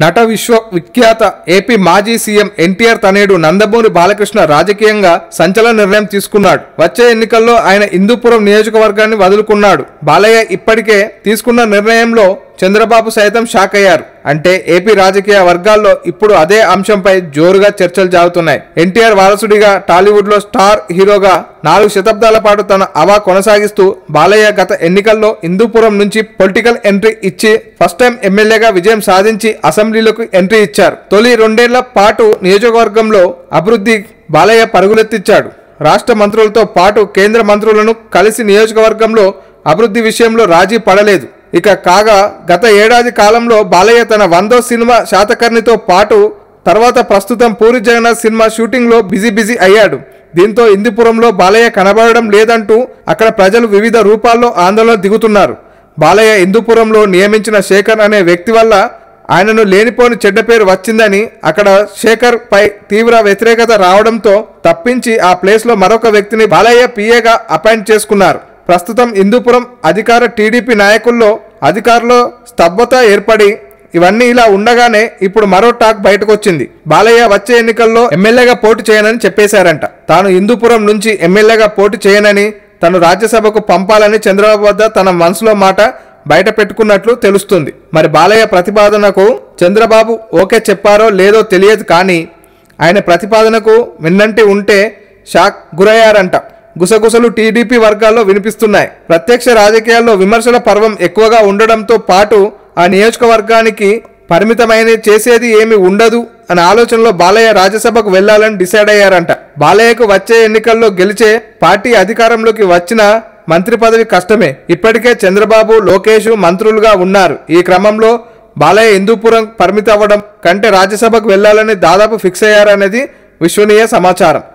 నట విశ్వ విఖ్యాత ఏపీ మాజీ సీఎం ఎన్టీఆర్ తనేడు నందమూరి బాలకృష్ణ రాజకీయంగా సంచలన నిర్ణయం తీసుకున్నాడు వచ్చే ఎన్నికల్లో ఆయన హిందూపురం నియోజకవర్గాన్ని వదులుకున్నాడు బాలయ్య ఇప్పటికే తీసుకున్న నిర్ణయంలో చంద్రబాబు సైతం షాక్ అయ్యారు అంటే ఏపీ రాజకీయ వర్గాల్లో ఇప్పుడు అదే అంశంపై జోరుగా చర్చలు జాగుతున్నాయి ఎన్టీఆర్ వారసుడిగా టాలీవుడ్ లో స్టార్ హీరోగా నాలుగు శతాబ్దాల పాటు తన అవా కొనసాగిస్తూ బాలయ్య గత ఎన్నికల్లో హిందూపురం నుంచి పొలిటికల్ ఎంట్రీ ఇచ్చి ఫస్ట్ టైం ఎమ్మెల్యేగా విజయం సాధించి అసెంబ్లీలోకి ఎంట్రీ ఇచ్చారు తొలి రెండేళ్ల పాటు నియోజకవర్గంలో అభివృద్ధి బాలయ్య పరుగులెత్తిచ్చాడు రాష్ట్ర మంత్రులతో పాటు కేంద్ర మంత్రులను కలిసి నియోజకవర్గంలో అభివృద్ధి విషయంలో రాజీ పడలేదు ఇక కాగా గత ఏడాది కాలంలో బాలయ్య తన వందో సినిమా శాతకర్ణితో పాటు తర్వాత ప్రస్తుతం పూరి జగన్నాథ్ సినిమా షూటింగ్లో బిజీ బిజీ అయ్యాడు దీంతో ఇందిపురంలో బాలయ్య కనబడడం లేదంటూ అక్కడ ప్రజలు వివిధ రూపాల్లో ఆందోళన దిగుతున్నారు బాలయ్య ఇందుపురంలో నియమించిన శేఖర్ అనే వ్యక్తి వల్ల ఆయనను లేనిపోని చెడ్డ పేరు వచ్చిందని అక్కడ శేఖర్ పై తీవ్ర వ్యతిరేకత రావడంతో తప్పించి ఆ ప్లేస్లో మరొక వ్యక్తిని బాలయ్య పిఏగా అపాయింట్ చేసుకున్నారు ప్రస్తుతం ఇందుపురం అధికార టీడీపీ నాయకుల్లో అధికారులో స్తబ్దత ఏర్పడి ఇవన్నీ ఇలా ఉండగానే ఇప్పుడు మరో టాక్ బయటకు వచ్చింది బాలయ్య వచ్చే ఎన్నికల్లో ఎమ్మెల్యేగా పోటీ చేయనని చెప్పేశారంట తాను హిందూపురం నుంచి ఎమ్మెల్యేగా పోటీ చేయనని తను రాజ్యసభకు పంపాలని చంద్రబాబు వద్ద తన మనసులో మాట బయట పెట్టుకున్నట్లు తెలుస్తుంది మరి బాలయ్య ప్రతిపాదనకు చంద్రబాబు ఓకే చెప్పారో లేదో తెలియదు కానీ ఆయన ప్రతిపాదనకు విన్నంటి ఉంటే షాక్ గురయ్యారంట గుసగుసలు టీడీపీ వర్గాల్లో వినిపిస్తున్నాయి ప్రత్యక్ష రాజకీయాల్లో విమర్శల పర్వం ఎక్కువగా ఉండడంతో పాటు ఆ నియోజకవర్గానికి పరిమితమైన చేసేది ఏమి ఉండదు అనే ఆలోచనలో బాలయ్య రాజ్యసభకు వెళ్లాలని డిసైడ్ అయ్యారంట బాలయ్యకు వచ్చే ఎన్నికల్లో గెలిచే పార్టీ అధికారంలోకి వచ్చిన మంత్రి పదవి కష్టమే ఇప్పటికే చంద్రబాబు లోకేష్ మంత్రులుగా ఉన్నారు ఈ క్రమంలో బాలయ్య హిందూపురం పరిమితం అవ్వడం కంటే రాజ్యసభకు వెళ్లాలని దాదాపు ఫిక్స్ అయ్యారనేది విశ్వనీయ సమాచారం